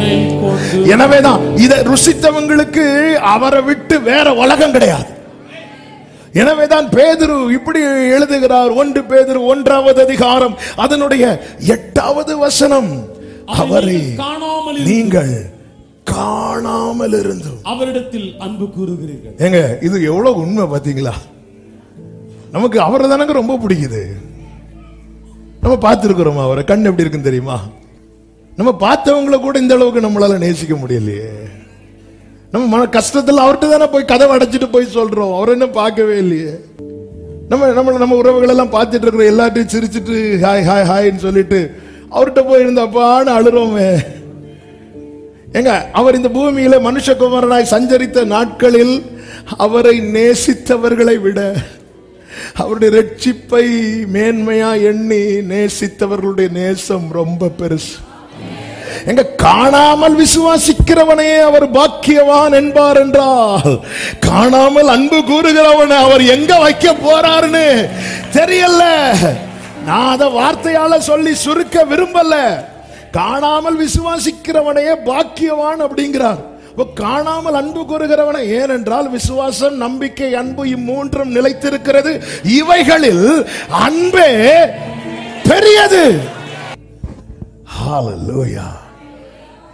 மேல் கொண்டு எனவேதான் இதை ருசித்தவங்களுக்கு அவரை விட்டு வேற உலகம் கிடையாது எனவேதான் பேதுரு இப்படி எழுதுகிறார் ஒன்று பேதுரு ஒன்றாவது அதிகாரம் அதனுடைய எட்டாவது வசனம் அவரை நீங்கள் காணாமல் இருந்து நீங்கள் காணாமல் இருந்தும் அவரிடத்தில் அன்பு கூறுகிறீர்கள் ஏங்க இது எவ்வளவு உண்மை பாத்தீங்களா நமக்கு அவரை தானங்க ரொம்ப பிடிக்குது நம்ம பார்த்துருக்கிறோமா அவரை கண் எப்படி இருக்குன்னு தெரியுமா நம்ம பார்த்தவங்கள கூட இந்த அளவுக்கு நம்மளால நேசிக்க முடியலையே நம்ம மன கஷ்டத்துல அவர்கிட்ட தானே போய் கதவை அடைச்சிட்டு போய் சொல்றோம் அவர் என்ன பார்க்கவே இல்லையே நம்ம நம்ம நம்ம உறவுகள் எல்லாம் பார்த்துட்டு இருக்கிற எல்லாத்தையும் சிரிச்சிட்டு ஹாய் ஹாய் ஹாய்ன்னு சொல்லிட்டு அவர்கிட்ட போய் இருந்தப்பான்னு அழுறோமே ஏங்க அவர் இந்த பூமியில மனுஷகுமாரனாய் சஞ்சரித்த நாட்களில் அவரை நேசித்தவர்களை விட அவருடைய ரட்சிப்பை மேன்மையா எண்ணி நேசித்தவர்களுடைய நேசம் ரொம்ப பெருசு எங்க காணாமல் விசுவாசிக்கிறவனே அவர் பாக்கியவான் என்பார் என்றால் காணாமல் அன்பு கூறுகிறவனை அவர் எங்க வைக்க போறாருன்னு தெரியல நான் அதை வார்த்தையால சொல்லி சுருக்க விரும்பல காணாமல் விசுவாசிக்கிறவனையே பாக்கியவான் அப்படிங்கிறார் அப்ப காணாமல் அன்பு கூறுகிறவனை ஏனென்றால் விசுவாசம் நம்பிக்கை அன்பு இம்மூன்றும் நிலைத்திருக்கிறது இவைகளில் அன்பே பெரியது Hallelujah.